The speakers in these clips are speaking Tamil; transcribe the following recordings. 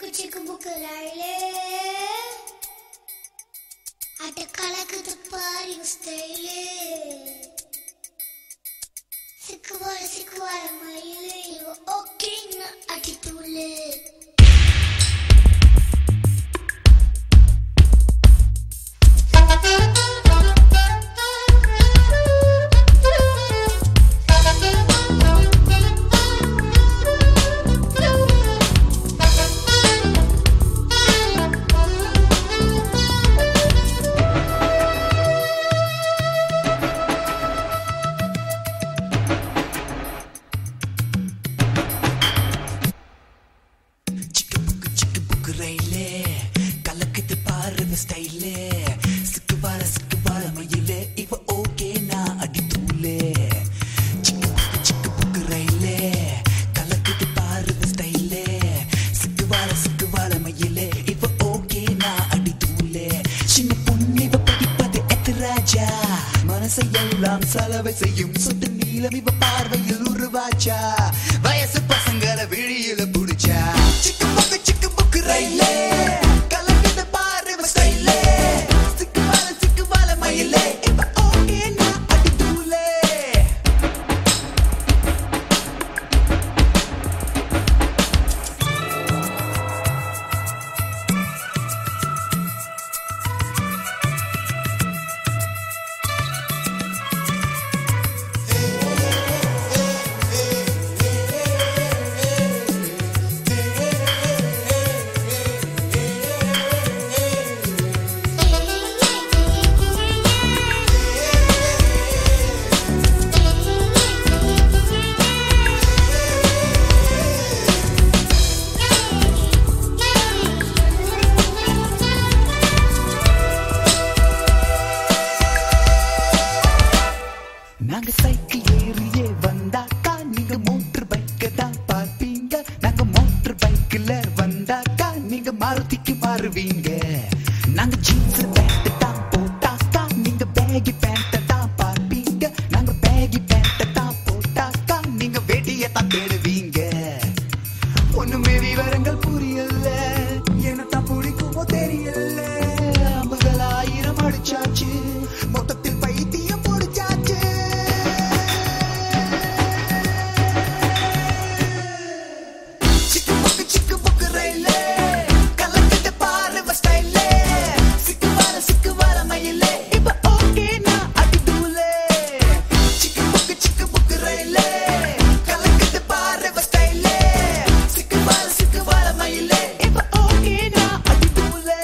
சிக்கு புக்கு லைலே அட்ட கலக்குது பாரு ஸ்டைலே சிக்குவார சிக்குவார மயிலே இவ ஓகேன்னு அடித்துள்ளே சிக்கு புக்கு சிக்கு புக்கு ரயிலே கலக்குது பாரு ஸ்டைலே சிக்கு வார சிக்கு வார மயிலே இவ ஓகே நான் அடி தூளே சிக்கு புக்கு சிக்கு புக்கு ரயிலே கலக்குது பாரு ஸ்டைலே சிக்கு வார சிக்கு வார மயிலே இவ ஓகே நான் அடி தூளே சின்ன பொண்ணு இவ படிப்பது எத்து ராஜா மனசை எல்லாம் செலவை செய்யும் சுட்டு நீளம் இவ பார்வையில் உருவாச்சா வயசு பசங்கள விழியில புடிச்சா சிக்கு புக்கு சிக்கு புக்கு ரயிலே கலக்குது பாரு இவ ஸ்டைலே சிக்கு வார சிக்கு வார மயிலே இவ ஓகே நான் அடி தூளே நாங்க சைக்கிள் ஏறியே வந்தாக்கா நீங்க மோட்டர் பைக்க தான் பார்ப்பீங்க நாங்க மோட்டர் பைக்ல வந்தாக்கா நீங்க மாருதிக்கு மாறுவீங்க நாங்க ஜீன்ஸ் பேண்ட் தான் போட்டாக்கா நீங்க பேகி பேண்ட் தான் பார்ப்பீங்க நாங்க பேகி பேண்ட் தான் போட்டாக்கா நீங்க வேட்டியை தான் தேடுவீங்க ஒண்ணுமே விவரங்கள் புரியல என்னத்தான் பிடிக்குமோ தெரியல ஐம்பதுல ஆயிரம் அடிச்சாச்சு மொத்தத்தில் பைத்தியம் முடிச்சாச்சு சிக்கு புக்கு சிக்கு புக்கு ரயிலே கலக்கிட்ட பாரு இவ ஸ்டைலே சிக்கு வார சிக்கு வார மயிலே இப்ப ஓகே நான் அடி தூளே சிக்கு புக்கு சிக்கு புக்கு ரயிலே கலக்கிட்ட பாரு இவ ஸ்டைலே சிக்கு வார சிக்கு வார மயிலே இப்ப ஓகே நான் அடி தூளே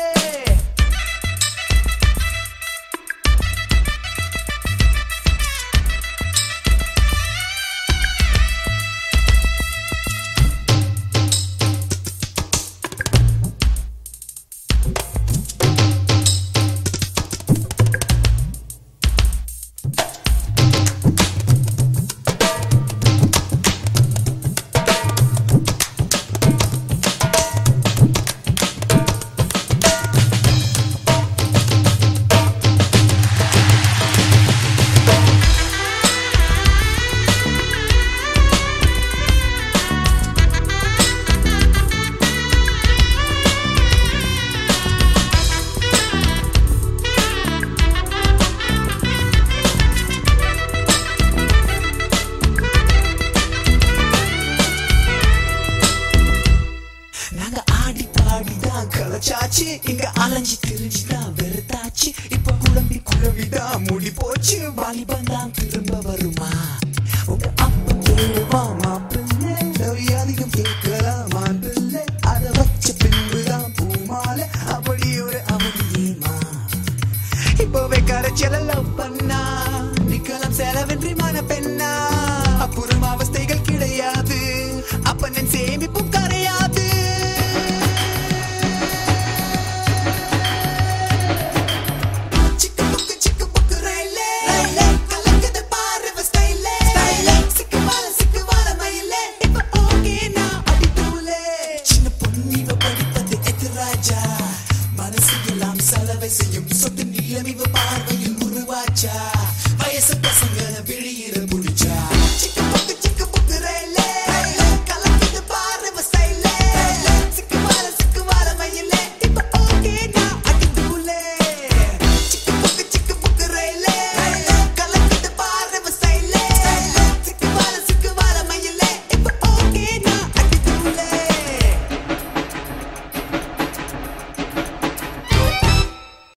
நாங்க ஆடி பாடிதான் கலைச்சாச்சு இங்க அலைஞ்சு திரிஞ்சுதான் வெறுத்தாச்சு இப்ப குழம்பி குழம்பிதான் முடி போச்சு வாலிபம் தான் திரும்ப வருமா உங்க அப்பா கேளுவா மாப்பிள்ளை அதிகம் கேட்கலாம்